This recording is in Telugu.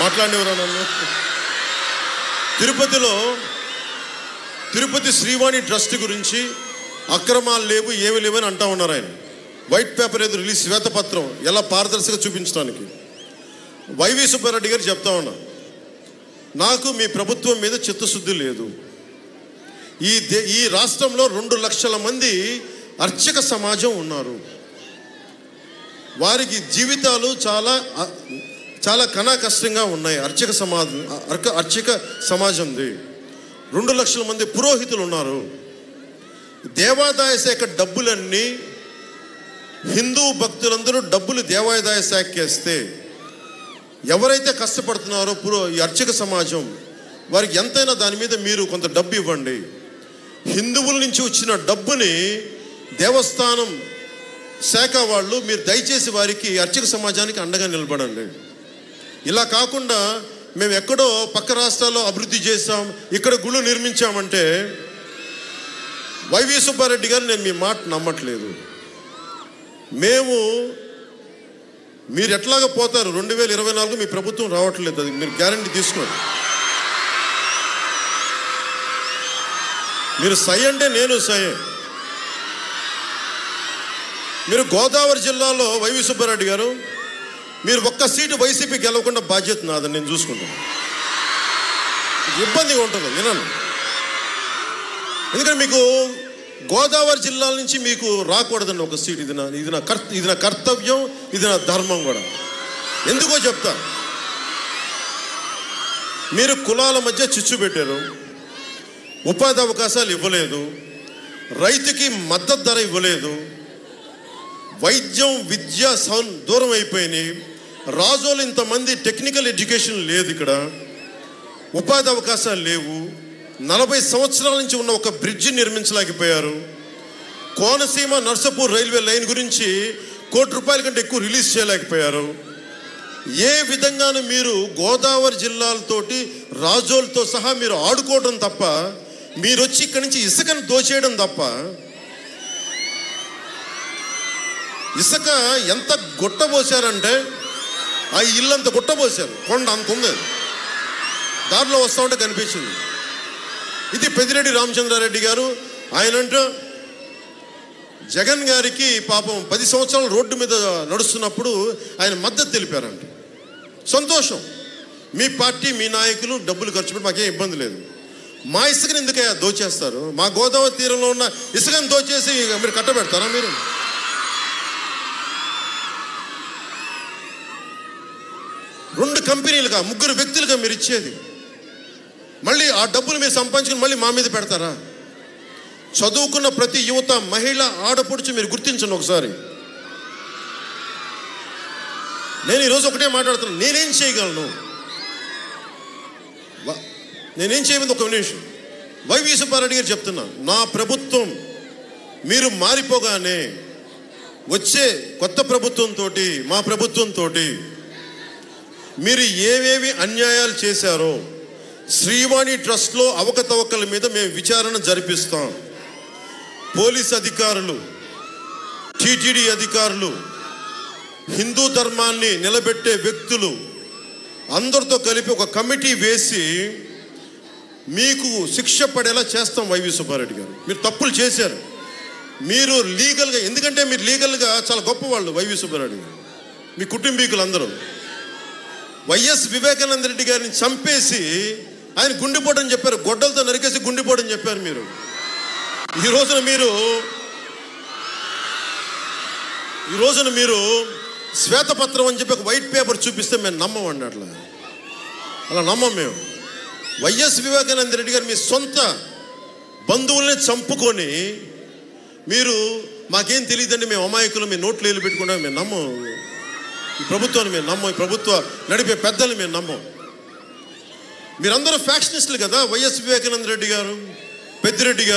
మాట్లాడినవరా నన్ను తిరుపతిలో తిరుపతి శ్రీవాణి ట్రస్ట్ గురించి అక్రమాలు లేవు ఏమి లేవు అని అంటా ఉన్నారు ఆయన వైట్ పేపర్ ఏదో రిలీజ్ శ్వేతపత్రం ఎలా పారదర్శక చూపించడానికి వైవి సుబ్బారెడ్డి గారు చెప్తా ఉన్నా నాకు మీ ప్రభుత్వం మీద చిత్తశుద్ధి లేదు ఈ దే ఈ రాష్ట్రంలో రెండు లక్షల మంది అర్చక సమాజం ఉన్నారు వారికి జీవితాలు చాలా అ- చాలా కనా కష్టంగా ఉన్నాయి అర్చక సమాజం అర్క అర్చక సమాజంది రెండు లక్షల మంది పురోహితులు ఉన్నారు దేవాదాయ శాఖ డబ్బులన్నీ హిందూ భక్తులందరూ డబ్బులు దేవాదాయ శాఖకి వేస్తే ఎవరైతే కష్టపడుతున్నారో పురో ఈ అర్చక సమాజం వారికి ఎంతైనా దాని మీద మీరు కొంత డబ్బు ఇవ్వండి హిందువుల నుంచి వచ్చిన డబ్బుని దేవస్థానం శాఖ వాళ్ళు మీరు దయచేసి వారికి అర్చక సమాజానికి అండగా నిలబడండి ఇలా కాకుండా మేము ఎక్కడో పక్క రాష్ట్రాల్లో అభివృద్ధి చేశాం ఇక్కడ గుళ్ళు నిర్మించామంటే వైవి సుబ్బారెడ్డి గారు నేను మీ మాట నమ్మట్లేదు మేము మీరు ఎట్లాగ పోతారు రెండు వేల ఇరవై నాలుగు మీ ప్రభుత్వం రావట్లేదు అది మీరు గ్యారంటీ తీసుకోండి మీరు సై అంటే నేను సై మీరు గోదావరి జిల్లాలో వైవి సుబ్బారెడ్డి గారు మీరు ఒక్క సీటు వైసీపీ గెలవకుండా బాధ్యత నాదని నేను చూసుకుంటాను ఇబ్బందిగా ఉంటుంది వినండి ఎందుకంటే మీకు గోదావరి జిల్లాల నుంచి మీకు రాకూడదండి ఒక సీట్ ఇది నా ఇది నా కర్త ఇది నా కర్తవ్యం ఇది నా ధర్మం కూడా ఎందుకో చెప్తా మీరు కులాల మధ్య చిచ్చు పెట్టారు ఉపాధి అవకాశాలు ఇవ్వలేదు రైతుకి మద్దతు ధర ఇవ్వలేదు వైద్యం విద్య సౌ- దూరం అయిపోయినాయి రాజోలు ఇంతమంది టెక్నికల్ ఎడ్యుకేషన్ లేదు ఇక్కడ ఉపాధి అవకాశాలు లేవు నలభై సంవత్సరాల నుంచి ఉన్న ఒక బ్రిడ్జి నిర్మించలేకపోయారు కోనసీమ నర్సపూర్ రైల్వే లైన్ గురించి కోటి రూపాయల కంటే ఎక్కువ రిలీజ్ చేయలేకపోయారు ఏ విధంగానూ మీరు గోదావరి జిల్లాలతోటి రాజోలతో సహా మీరు ఆడుకోవడం తప్ప మీరు వచ్చి ఇక్కడి నుంచి ఇసుకను దోచేయడం తప్ప ఇసుక ఎంత గుట్టబోసారంటే ఆ ఇల్లంత గుట్టబోసారు కొండ అంత ఉంది అది. దారిలో వస్తూ ఉంటే కనిపించింది ఇది పెద్దిరెడ్డి రామచంద్రారెడ్డి గారు ఆయనంట జగన్ గారికి పాపం పది సంవత్సరాలు రోడ్డు మీద నడుస్తున్నప్పుడు ఆయన మద్దతు తెలిపారంట సంతోషం మీ పార్టీ మీ నాయకులు డబ్బులు ఖర్చు పెట్టి మాకేం ఇబ్బంది లేదు మా ఇసుకని ఎందుకయ్యా దోచేస్తారు మా గోదావరి తీరంలో ఉన్న ఇసుకని దోచేసి మీరు కట్టబెడతారా మీరు రెండు కంపెనీలుగా ముగ్గురు వ్యక్తులుగా మీరు ఇచ్చేది మళ్ళీ ఆ డబ్బులు మీరు సంపాదించుకుని మళ్ళీ మా మీద పెడతారా చదువుకున్న ప్రతి యువత మహిళ ఆడపడుచు మీరు గుర్తించండి ఒకసారి నేను ఈరోజు ఒకటే మాట్లాడుతున్నాను నేనేం చేయగలను వ- నేనేం చేయలేదు ఒక నిమిషం వైవి సుబ్బారెడ్డి గారు చెప్తున్నా నా ప్రభుత్వం మీరు మారిపోగానే వచ్చే కొత్త ప్రభుత్వంతో మా ప్రభుత్వంతో మీరు ఏవేవి అన్యాయాలు చేశారో శ్రీవాణి ట్రస్ట్లో అవకతవకల మీద మేము విచారణ జరిపిస్తాం పోలీస్ అధికారులు టీటీడీ అధికారులు హిందూ ధర్మాన్ని నిలబెట్టే వ్యక్తులు అందరితో కలిపి ఒక కమిటీ వేసి మీకు శిక్ష పడేలా చేస్తాం వైవి సుబ్బారెడ్డి గారు మీరు తప్పులు చేశారు మీరు లీగల్గా ఎందుకంటే మీరు లీగల్గా చాలా గొప్పవాళ్ళు వైవి సుబ్బారెడ్డి గారు మీ కుటుంబీకులు అందరూ వైఎస్ వివేకానంద రెడ్డి గారిని చంపేసి ఆయన గుండెపోటని చెప్పారు గొడ్డలతో నరికేసి గుండెపోటని చెప్పారు మీరు ఈ రోజున మీరు ఈ రోజున మీరు శ్వేతపత్రం అని చెప్పి ఒక వైట్ పేపర్ చూపిస్తే మేము నమ్మమండి అట్లా అలా నమ్మం మేము వైఎస్ వివేకానంద రెడ్డి గారు మీ సొంత బంధువుల్ని చంపుకొని మీరు మాకేం తెలియదండి మేము అమాయకులు మీ నోట్లు వేలు పెట్టుకుంటాం మేము నమ్మం ఈ ప్రభుత్వాన్ని మేము నమ్మం ఈ ప్రభుత్వ నడిపే పెద్దలు మేము నమ్మం మీరందరూ ఫ్యాక్షనిస్టులు కదా వైఎస్ వివేకానంద రెడ్డి గారు పెద్దిరెడ్డి గారు